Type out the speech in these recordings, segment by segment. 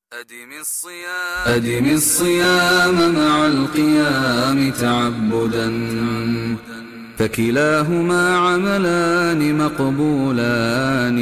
أدم الصيام أدم الصيام مع القيام تعبدا فكلاهما عملان مقبولان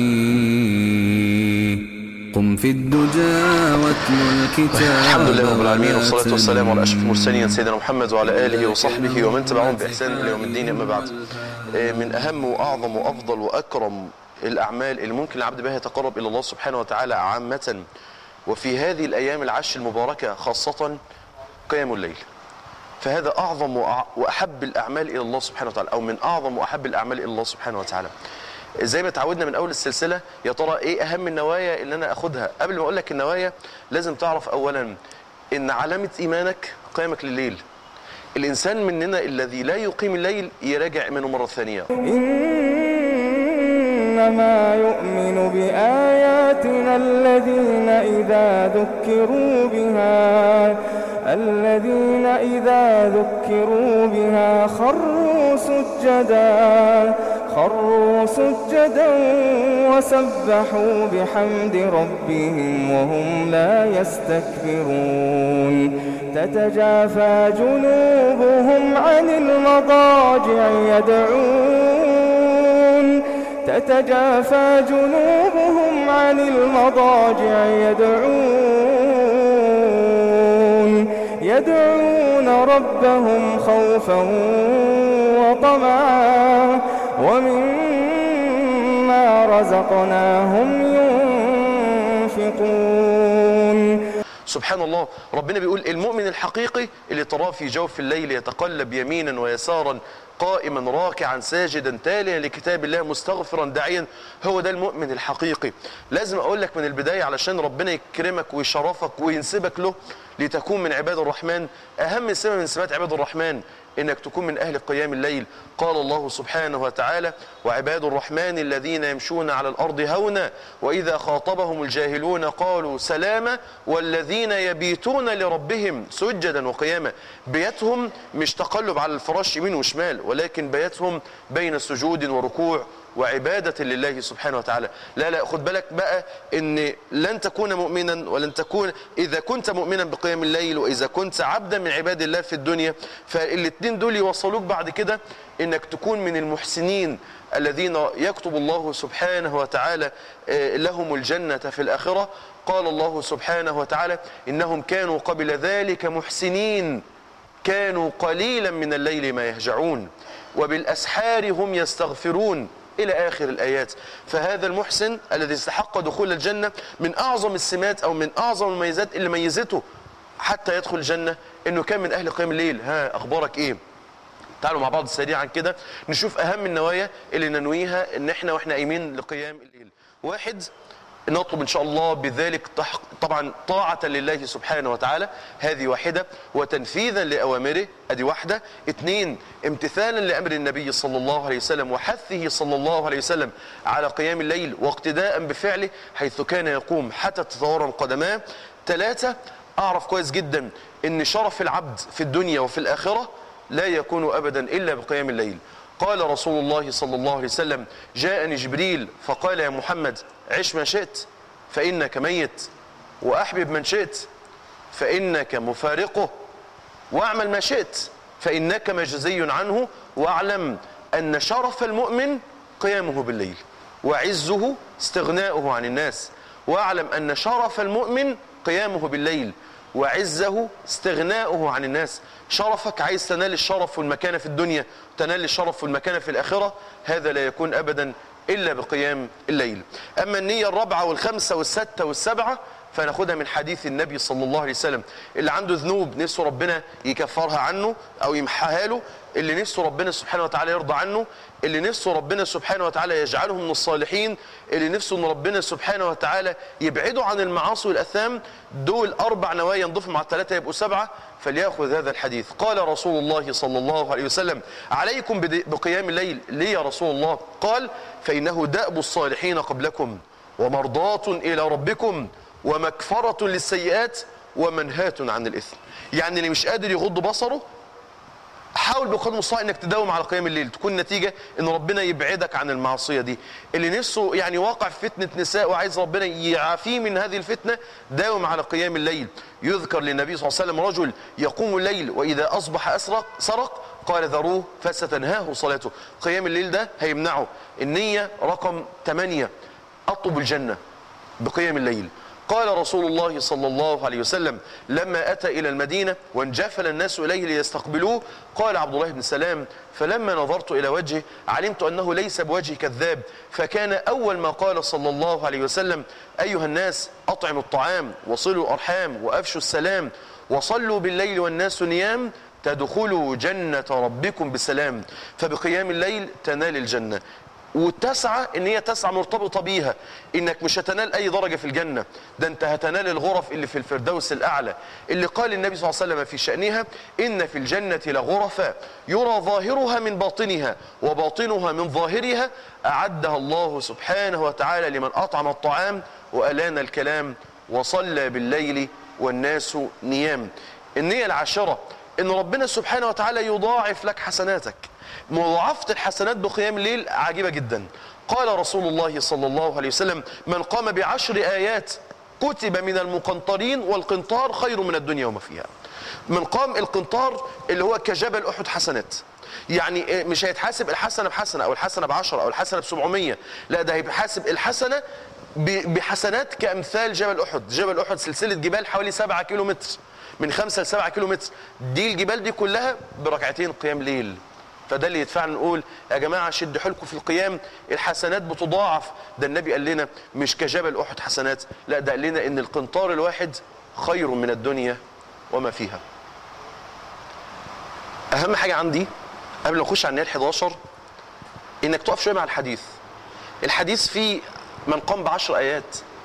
قم في الدجى واتل الكتاب الحمد لله رب العالمين ولا والصلاة والسلام على أشرف تنم. المرسلين سيدنا محمد وعلى آله وصحبه ومن تبعهم بإحسان إلى يوم الدين أما بعد آه، من أهم وأعظم وأفضل وأكرم الأعمال اللي ممكن العبد بها يتقرب إلى الله سبحانه وتعالى عامة وفي هذه الأيام العشر المباركة خاصة قيام الليل فهذا أعظم وأع- وأحب الأعمال إلى الله سبحانه وتعالى أو من أعظم وأحب الأعمال إلى الله سبحانه وتعالى زي ما تعودنا من أول السلسلة يا ترى إيه أهم النوايا اللي أنا أخدها قبل ما أقول لك النوايا لازم تعرف أولا إن علامة إيمانك قيامك لليل الإنسان مننا الذي لا يقيم الليل يراجع إيمانه مرة ثانية إنما يؤمن بآياتنا الذين إذا ذكروا بها الذين إذا ذكروا بها خروا سجدا خروا سجدا وسبحوا بحمد ربهم وهم لا يستكبرون تتجافى جنوبهم عن المضاجع يدعون تتجافى جنوبهم عن المضاجع يدعون يدعون ربهم خوفا وطمعا ومما رزقناهم ينفقون سبحان الله ربنا بيقول المؤمن الحقيقي اللي تراه في جوف الليل يتقلب يمينا ويسارا قائما راكعا ساجدا تاليا لكتاب الله مستغفرا داعيا هو ده المؤمن الحقيقي لازم اقول لك من البدايه علشان ربنا يكرمك ويشرفك وينسبك له لتكون من عباد الرحمن اهم سمه من سمات عباد الرحمن انك تكون من اهل قيام الليل قال الله سبحانه وتعالى وعباد الرحمن الذين يمشون على الارض هونا واذا خاطبهم الجاهلون قالوا سلاما والذين يبيتون لربهم سجدا وقياما بيتهم مش تقلب على الفراش يمين وشمال ولكن بيتهم بين سجود وركوع وعبادة لله سبحانه وتعالى لا لا خد بالك بقى ان لن تكون مؤمنا ولن تكون اذا كنت مؤمنا بقيام الليل واذا كنت عبدا من عباد الله في الدنيا فالاتنين دول يوصلوك بعد كده انك تكون من المحسنين الذين يكتب الله سبحانه وتعالى آه، لهم الجنة في الآخرة قال الله سبحانه وتعالى إنهم كانوا قبل ذلك محسنين كانوا قليلا من الليل ما يهجعون وبالأسحار هم يستغفرون إلى آخر الآيات فهذا المحسن الذي استحق دخول الجنة من أعظم السمات أو من أعظم المميزات اللي ميزته حتى يدخل الجنة إنه كان من أهل قيام الليل ها أخبارك إيه تعالوا مع بعض سريعا كده نشوف أهم النوايا اللي ننويها إن إحنا وإحنا قايمين لقيام الليل واحد نطلب ان شاء الله بذلك تحق طبعا طاعة لله سبحانه وتعالى هذه واحدة وتنفيذا لأوامره ادي واحدة اثنين امتثالا لأمر النبي صلى الله عليه وسلم وحثه صلى الله عليه وسلم على قيام الليل واقتداء بفعله حيث كان يقوم حتى تتورم قدماه ثلاثة اعرف كويس جدا ان شرف العبد في الدنيا وفي الآخرة لا يكون أبدا إلا بقيام الليل قال رسول الله صلى الله عليه وسلم جاءني جبريل فقال يا محمد عش ما شئت فإنك ميت وأحبب من شئت فإنك مفارقه واعمل ما شئت فإنك مجزي عنه واعلم أن شرف المؤمن قيامه بالليل وعزه استغناؤه عن الناس واعلم أن شرف المؤمن قيامه بالليل وعزه استغناؤه عن الناس شرفك عايز تنال الشرف والمكانة في الدنيا تنال الشرف والمكانة في الآخرة هذا لا يكون أبدا إلا بقيام الليل أما النية الرابعة والخمسة والستة والسبعة فناخدها من حديث النبي صلى الله عليه وسلم اللي عنده ذنوب نفسه ربنا يكفرها عنه أو يمحاها له اللي نفسه ربنا سبحانه وتعالى يرضى عنه اللي نفسه ربنا سبحانه وتعالى يجعله من الصالحين اللي نفسه ان ربنا سبحانه وتعالى يبعده عن المعاصي والاثام دول اربع نوايا نضيف مع الثلاثه يبقوا سبعه فليأخذ هذا الحديث قال رسول الله صلى الله عليه وسلم عليكم بد- بقيام الليل ليه يا رسول الله قال فإنه دأب الصالحين قبلكم ومرضاة إلى ربكم ومكفرة للسيئات ومنهاة عن الإثم يعني اللي مش قادر يغض بصره حاول بقدر المستطاع انك تداوم على قيام الليل تكون نتيجه ان ربنا يبعدك عن المعصيه دي اللي نفسه يعني واقع في فتنه نساء وعايز ربنا يعافيه من هذه الفتنه داوم على قيام الليل يذكر للنبي صلى الله عليه وسلم رجل يقوم الليل واذا اصبح اسرق سرق قال ذروه فستنهاه صلاته قيام الليل ده هيمنعه النيه رقم 8 اطلب الجنه بقيام الليل قال رسول الله صلى الله عليه وسلم لما أتى إلى المدينة وانجفل الناس إليه ليستقبلوه قال عبد الله بن سلام فلما نظرت إلى وجهه علمت أنه ليس بوجه كذاب فكان أول ما قال صلى الله عليه وسلم أيها الناس أطعموا الطعام وصلوا الأرحام وأفشوا السلام وصلوا بالليل والناس نيام تدخلوا جنة ربكم بسلام فبقيام الليل تنال الجنة والتسعة ان هي تسعة مرتبطة بيها انك مش هتنال اي درجة في الجنة ده انت هتنال الغرف اللي في الفردوس الاعلى اللي قال النبي صلى الله عليه وسلم في شأنها ان في الجنة لغرفا يرى ظاهرها من باطنها وباطنها من ظاهرها اعدها الله سبحانه وتعالى لمن اطعم الطعام والان الكلام وصلى بالليل والناس نيام النية العاشرة ان ربنا سبحانه وتعالى يضاعف لك حسناتك مضاعفة الحسنات بقيام الليل عجيبة جدا قال رسول الله صلى الله عليه وسلم من قام بعشر آيات كتب من المقنطرين والقنطار خير من الدنيا وما فيها من قام القنطار اللي هو كجبل أحد حسنات يعني مش هيتحاسب الحسنة بحسنة أو الحسنة بعشرة أو الحسنة بسبعمية لا ده هيتحاسب الحسنة ب- بحسنات كأمثال جبل أحد جبل أحد سلسلة جبال حوالي سبعة كيلو متر من خمسة لسبعة كيلو متر دي الجبال دي كلها بركعتين قيام ليل فده اللي يدفعنا نقول يا جماعة شد حيلكم في القيام الحسنات بتضاعف ده النبي قال لنا مش كجبل أحد حسنات لا ده قال لنا إن القنطار الواحد خير من الدنيا وما فيها أهم حاجة عندي قبل ما نخش على النهاية 11 إنك تقف شوية مع الحديث الحديث فيه من قام بعشر آيات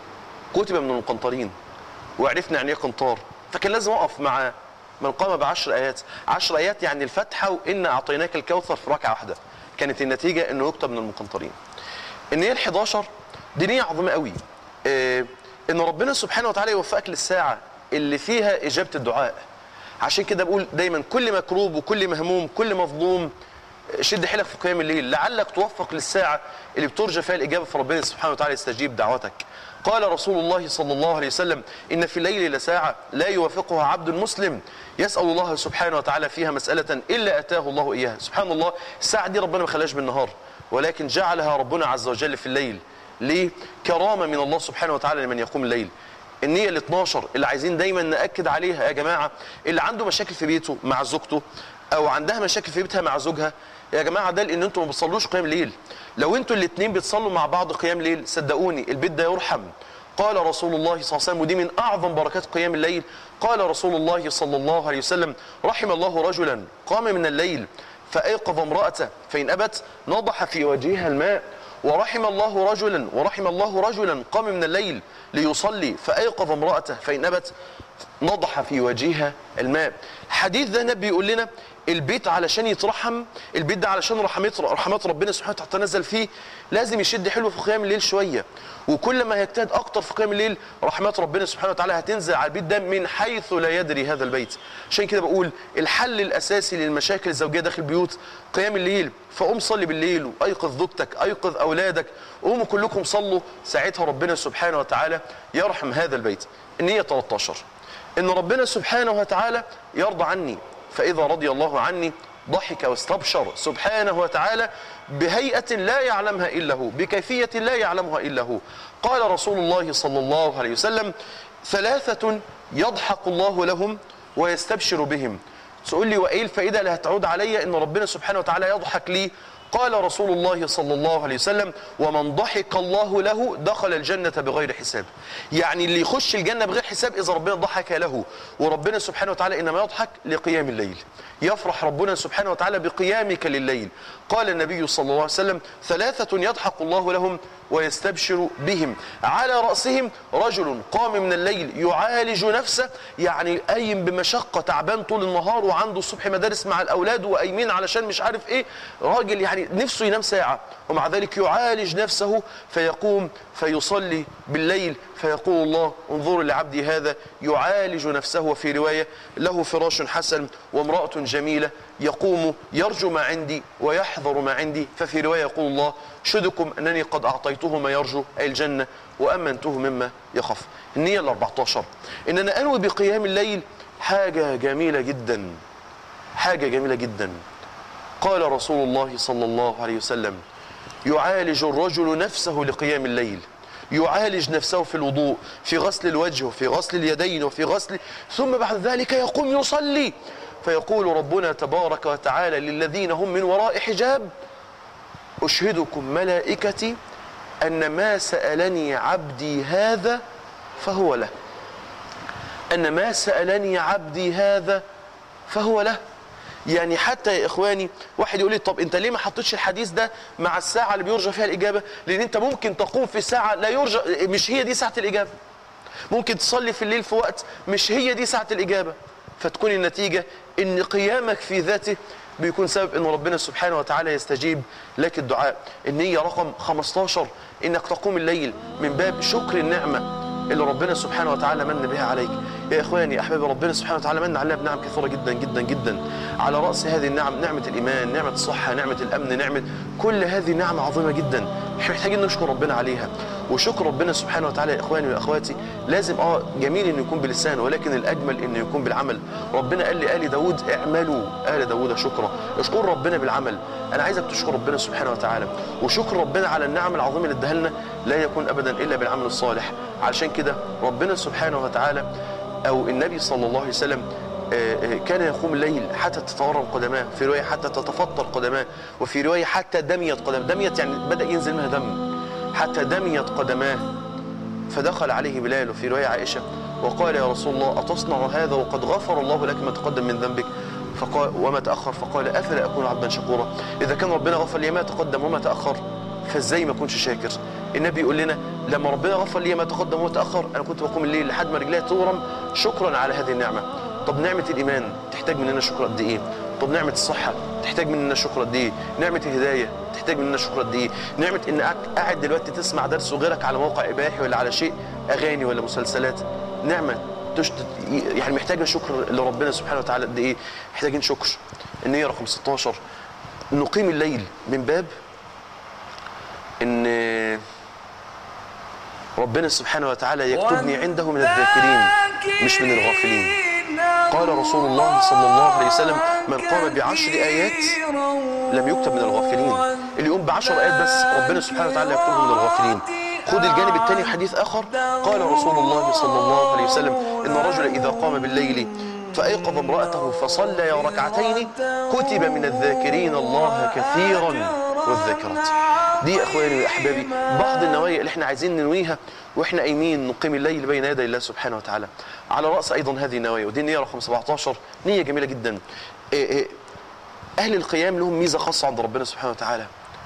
كتب من المقنطرين وعرفنا يعني ايه قنطار فكان لازم اقف مع من قام بعشر ايات عشر ايات يعني الفاتحه وان اعطيناك الكوثر في ركعه واحده كانت النتيجه انه يكتب من المقنطرين النيه ال11 دي نيه عظيمه قوي آه ان ربنا سبحانه وتعالى يوفقك للساعه اللي فيها اجابه الدعاء عشان كده بقول دايما كل مكروب وكل مهموم كل مظلوم شد حيلك في قيام الليل لعلك توفق للساعة اللي بترجى فيها الإجابة فربنا سبحانه وتعالى يستجيب دعوتك قال رسول الله صلى الله عليه وسلم إن في الليل لساعة لا يوافقها عبد مسلم يسأل الله سبحانه وتعالى فيها مسألة إلا أتاه الله إياها سبحان الله الساعة دي ربنا ما خلاش بالنهار ولكن جعلها ربنا عز وجل في الليل ليه؟ كرامة من الله سبحانه وتعالى لمن يقوم الليل النية ال 12 اللي عايزين دايما نأكد عليها يا جماعة اللي عنده مشاكل في بيته مع زوجته أو عندها مشاكل في بيتها مع زوجها يا جماعة ده لأن أنتم ما بتصلوش قيام ليل لو أنتوا الاتنين بتصلوا مع بعض قيام ليل صدقوني البيت ده يرحم قال رسول الله صلى الله عليه وسلم ودي من أعظم بركات قيام الليل قال رسول الله صلى الله عليه وسلم رحم الله رجلا قام من الليل فأيقظ امرأته فإن أبت نضح في وجهها الماء ورحم الله رجلا ورحم الله رجلا قام من الليل ليصلي فأيقظ امرأته فإن أبت نضح في وجهها الماء الحديث ده النبي يقول لنا البيت علشان يترحم البيت ده علشان رحمات رحمات ربنا سبحانه وتعالى تنزل فيه لازم يشد حلو في قيام الليل شويه وكل ما يجتهد اكتر في قيام الليل رحمات ربنا سبحانه وتعالى هتنزل على البيت ده من حيث لا يدري هذا البيت عشان كده بقول الحل الاساسي للمشاكل الزوجيه داخل البيوت قيام الليل فقوم صلي بالليل وايقظ زوجتك ايقظ اولادك قوموا كلكم صلوا ساعتها ربنا سبحانه وتعالى يرحم هذا البيت النيه 13 ان ربنا سبحانه وتعالى يرضى عني فاذا رضي الله عني ضحك واستبشر سبحانه وتعالى بهيئة لا يعلمها إلا هو بكيفية لا يعلمها إلا هو قال رسول الله صلى الله عليه وسلم ثلاثة يضحك الله لهم ويستبشر بهم تقول لي وإيه الفائدة اللي هتعود علي إن ربنا سبحانه وتعالى يضحك لي قال رسول الله صلى الله عليه وسلم ومن ضحك الله له دخل الجنة بغير حساب يعني اللي يخش الجنة بغير حساب إذا ربنا ضحك له وربنا سبحانه وتعالى إنما يضحك لقيام الليل يفرح ربنا سبحانه وتعالى بقيامك لليل قال النبي صلى الله عليه وسلم ثلاثة يضحك الله لهم ويستبشر بهم على رأسهم رجل قام من الليل يعالج نفسه يعني قايم بمشقة تعبان طول النهار وعنده الصبح مدارس مع الأولاد وقايمين علشان مش عارف إيه راجل يعني نفسه ينام ساعة ومع ذلك يعالج نفسه فيقوم فيصلي بالليل فيقول الله انظروا لعبدي هذا يعالج نفسه وفي رواية له فراش حسن وامرأة جميلة يقوم يرجو ما عندي ويحذر ما عندي ففي رواية يقول الله شدكم أنني قد أعطيته ما يرجو أي الجنة وأمنته مما يخاف النية ال 14 إن أنا أنوي بقيام الليل حاجة جميلة جدا حاجة جميلة جدا قال رسول الله صلى الله عليه وسلم يعالج الرجل نفسه لقيام الليل يعالج نفسه في الوضوء في غسل الوجه وفي غسل اليدين وفي غسل ثم بعد ذلك يقوم يصلي فيقول ربنا تبارك وتعالى للذين هم من وراء حجاب أشهدكم ملائكتي أن ما سألني عبدي هذا فهو له أن ما سألني عبدي هذا فهو له يعني حتى يا إخواني واحد يقول لي طب أنت ليه ما حطيتش الحديث ده مع الساعة اللي بيرجى فيها الإجابة لأن أنت ممكن تقوم في ساعة لا يرجى مش هي دي ساعة الإجابة ممكن تصلي في الليل في وقت مش هي دي ساعة الإجابة فتكون النتيجة ان قيامك في ذاته بيكون سبب ان ربنا سبحانه وتعالى يستجيب لك الدعاء النية رقم 15 انك تقوم الليل من باب شكر النعمة اللي ربنا سبحانه وتعالى من بها عليك يا اخواني يا احبابي ربنا سبحانه وتعالى من علينا بنعم كثيره جدا جدا جدا على راس هذه النعم نعمه الايمان نعمه الصحه نعمه الامن نعمه كل هذه نعمه عظيمه جدا احنا محتاجين نشكر ربنا عليها وشكر ربنا سبحانه وتعالى يا اخواني واخواتي لازم اه جميل انه يكون بلسان ولكن الاجمل انه يكون بالعمل ربنا قال لآل داود اعملوا آل داود شكرا اشكر ربنا بالعمل انا عايزك تشكر ربنا سبحانه وتعالى وشكر ربنا على النعم العظيمه اللي اداها لنا لا يكون ابدا الا بالعمل الصالح علشان كده ربنا سبحانه وتعالى او النبي صلى الله عليه وسلم آه، آه، كان يقوم الليل حتى تتورم قدماه في روايه حتى تتفطر قدماه وفي روايه حتى دميت قدماه دميت يعني بدا ينزل منها دم حتى دميت قدماه فدخل عليه بلال وفي روايه عائشه وقال يا رسول الله اتصنع هذا وقد غفر الله لك ما تقدم من ذنبك فقال وما تاخر فقال افلا اكون عبدا شكورا اذا كان ربنا غفر لي ما تقدم وما تاخر فازاي ما اكونش شاكر النبي يقول لنا لما ربنا غفر لي ما تقدم وما تاخر انا كنت بقوم الليل لحد ما رجلي تورم شكرا على هذه النعمه طب نعمه الايمان تحتاج مننا شكر قد ايه طب نعمه الصحه تحتاج مننا شكر قد ايه نعمه الهدايه تحتاج مننا شكر قد ايه نعمه ان قاعد- قاعد دلوقتي تسمع درس وغيرك على موقع اباحي ولا على شيء اغاني ولا مسلسلات نعمه تشت... يعني محتاجه شكر لربنا سبحانه وتعالى قد ايه محتاجين شكر النيه رقم 16 نقيم الليل من باب ان ربنا سبحانه وتعالى يكتبني عنده من الذاكرين مش من الغافلين قال رسول الله صلى الله عليه وسلم من قام بعشر آيات لم يكتب من الغافلين اللي يقوم بعشر آيات بس ربنا سبحانه وتعالى يكتبه من الغافلين خد الجانب الثاني حديث آخر قال رسول الله صلى الله عليه وسلم إن الرجل إذا قام بالليل فأيقظ امرأته فصلى ركعتين كتب من الذاكرين الله كثيرا والذاكرات دي يا اخواني واحبابي بعض النوايا اللي احنا عايزين ننويها واحنا قايمين نقيم الليل بين يدي الله سبحانه وتعالى على راس ايضا هذه النوايا ودي النيه رقم 17 نيه جميله جدا إيه إيه اهل القيام لهم ميزه خاصه عند ربنا سبحانه وتعالى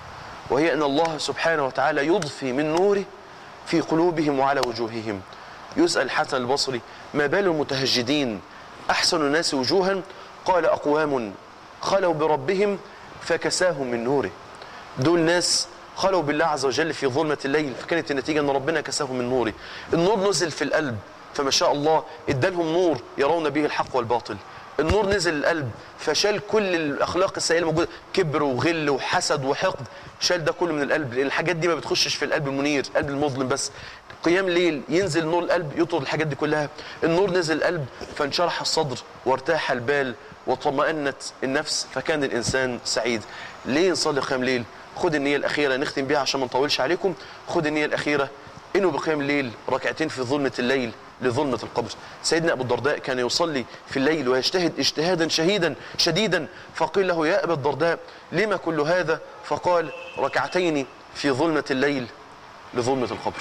وهي ان الله سبحانه وتعالى يضفي من نوره في قلوبهم وعلى وجوههم يسأل حسن البصري ما بال المتهجدين أحسن الناس وجوها قال أقوام خلوا بربهم فكساهم من نوره دول ناس خلوا بالله عز وجل في ظلمة الليل فكانت النتيجة أن ربنا كساهم من نوره النور نزل في القلب فما شاء الله ادالهم نور يرون به الحق والباطل النور نزل القلب فشال كل الاخلاق السيئه الموجوده كبر وغل وحسد وحقد شال ده كله من القلب لان الحاجات دي ما بتخشش في القلب المنير القلب المظلم بس قيام ليل ينزل نور القلب يطرد الحاجات دي كلها النور نزل القلب فانشرح الصدر وارتاح البال وطمأنت النفس فكان الانسان سعيد ليه نصلي قيام ليل خد النيه الاخيره نختم بيها عشان ما نطولش عليكم خد النيه الاخيره انه بقيام الليل ركعتين في ظلمه الليل لظلمة القبر سيدنا أبو الدرداء كان يصلي في الليل ويجتهد اجتهادا شهيدا شديدا فقيل له يا أبا الدرداء لما كل هذا فقال ركعتين في ظلمة الليل لظلمة القبر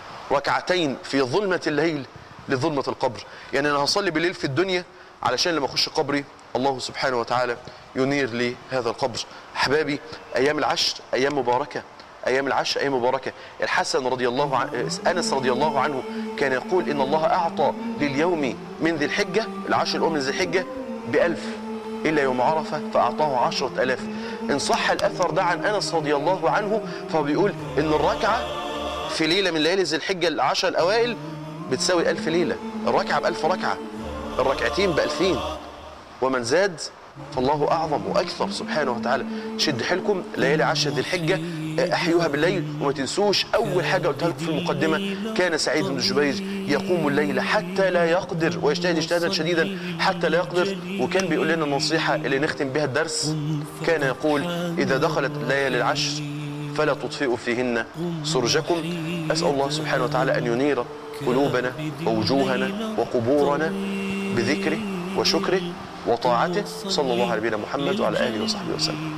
ركعتين في ظلمة الليل لظلمة القبر يعني أنا هصلي بالليل في الدنيا علشان لما أخش قبري الله سبحانه وتعالى ينير لي هذا القبر أحبابي أيام العشر أيام مباركة ايام العشر ايام مباركه الحسن رضي الله عن انس رضي الله عنه كان يقول ان الله اعطى لليوم من ذي الحجه العشر الاول من ذي الحجه بألف الا يوم عرفه فاعطاه عشرة الاف إن صح الأثر ده عن أنس رضي الله عنه فهو بيقول إن الركعة في ليلة من ليالي ذي الحجة العشر الأوائل بتساوي ألف ليلة الركعة بألف ركعة الركعتين بألفين ومن زاد فالله أعظم وأكثر سبحانه وتعالى شد حيلكم ليالي عشر ذي الحجة أحيوها بالليل وما تنسوش أول حاجة قلتها لكم في المقدمة كان سعيد بن جبير يقوم الليل حتى لا يقدر ويجتهد اجتهادا شديدا حتى لا يقدر وكان بيقول لنا النصيحة اللي نختم بها الدرس كان يقول إذا دخلت ليالي العشر فلا تطفئوا فيهن سرجكم أسأل الله سبحانه وتعالى أن ينير قلوبنا ووجوهنا وقبورنا بذكره وشكره وطاعته صلى الله على نبينا محمد وعلى آله وصحبه وسلم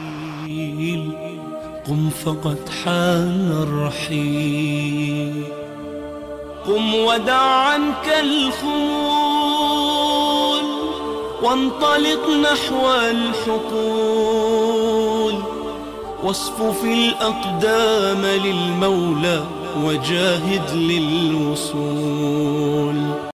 قم فقد حان الرحيل قم ودع عنك الخمول وانطلق نحو الحقول واصفف الأقدام للمولى وجاهد للوصول